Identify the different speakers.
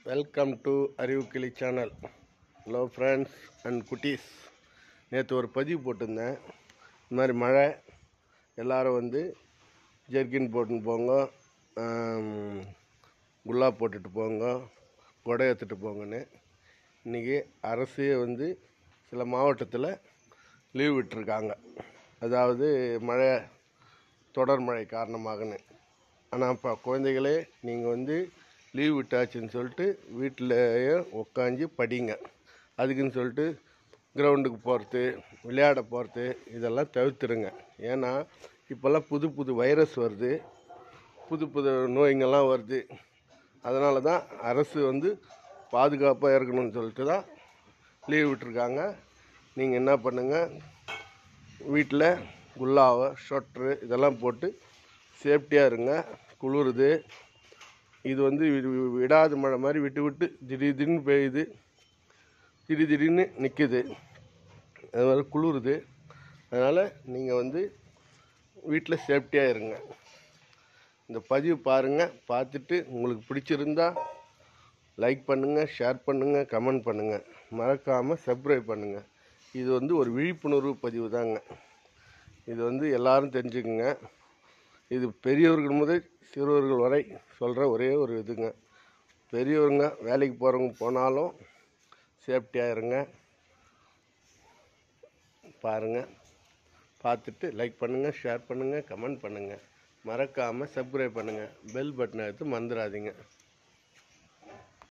Speaker 1: welcome to Arivukkili channel hello friends and குட்டீஸ் நேற்று ஒரு பதிவு போட்டிருந்தேன் இந்த மாதிரி மழை எல்லாரும் வந்து ஜெர்கின் போட்டுன்னு போங்க ஆம், குல்லா போட்டுட்டு போங்க குடை எடுத்துகிட்டு போங்கன்னு இன்றைக்கி அரசே வந்து சில மாவட்டத்தில் லீவ் விட்டுருக்காங்க அதாவது மழை தொடர் மழை காரணமாகன்னு ஆனால் இப்போ குழந்தைகளே நீங்கள் வந்து லீவ் விட்டாச்சுன்னு சொல்லிட்டு வீட்டிலேயே உக்காஞ்சி படிங்க அதுக்குன்னு சொல்லிட்டு கிரவுண்டுக்கு போகிறது விளையாட போகிறது இதெல்லாம் தவிர்த்துருங்க ஏன்னா இப்போல்லாம் புது புது வைரஸ் வருது புது புது நோய்ங்கள்லாம் வருது அதனால தான் அரசு வந்து பாதுகாப்பாக இருக்கணும்னு சொல்லிட்டு தான் லீவ் விட்டுருக்காங்க நீங்கள் என்ன பண்ணுங்கள் வீட்டில் குல்லாவை ஷொட்ரு இதெல்லாம் போட்டு சேஃப்டியாக இருங்க குளிருது இது வந்து வி- வி- விடாத மழை மாதிரி விட்டு விட்டு திடீர் திடீர்னு பெய்யுது திடீர் திடீர்னு நிற்குது அது மாதிரி குளிருது அதனால் நீங்கள் வந்து வீட்டில் சேஃப்டியாக இருங்க இந்த பதிவு பாருங்கள் பார்த்துட்டு உங்களுக்கு பிடிச்சிருந்தா லைக் பண்ணுங்கள் ஷேர் பண்ணுங்கள் கமெண்ட் பண்ணுங்கள் மறக்காமல் சப்ஸ்கிரைப் பண்ணுங்கள் இது வந்து ஒரு விழிப்புணர்வு பதிவு தாங்க இது வந்து எல்லாரும் தெரிஞ்சுக்குங்க இது பெரியவர்கள் முதல் சிறுவர்கள் வரை சொல்கிற ஒரே ஒரு இதுங்க பெரியவங்க வேலைக்கு போகிறவங்க போனாலும் சேஃப்டியாக இருங்க பாருங்கள் பார்த்துட்டு லைக் பண்ணுங்கள் ஷேர் பண்ணுங்கள் கமெண்ட் பண்ணுங்கள் மறக்காமல் சப்ஸ்கிரைப் பண்ணுங்கள் பெல் பட்டனை எடுத்து மறந்துடாதீங்க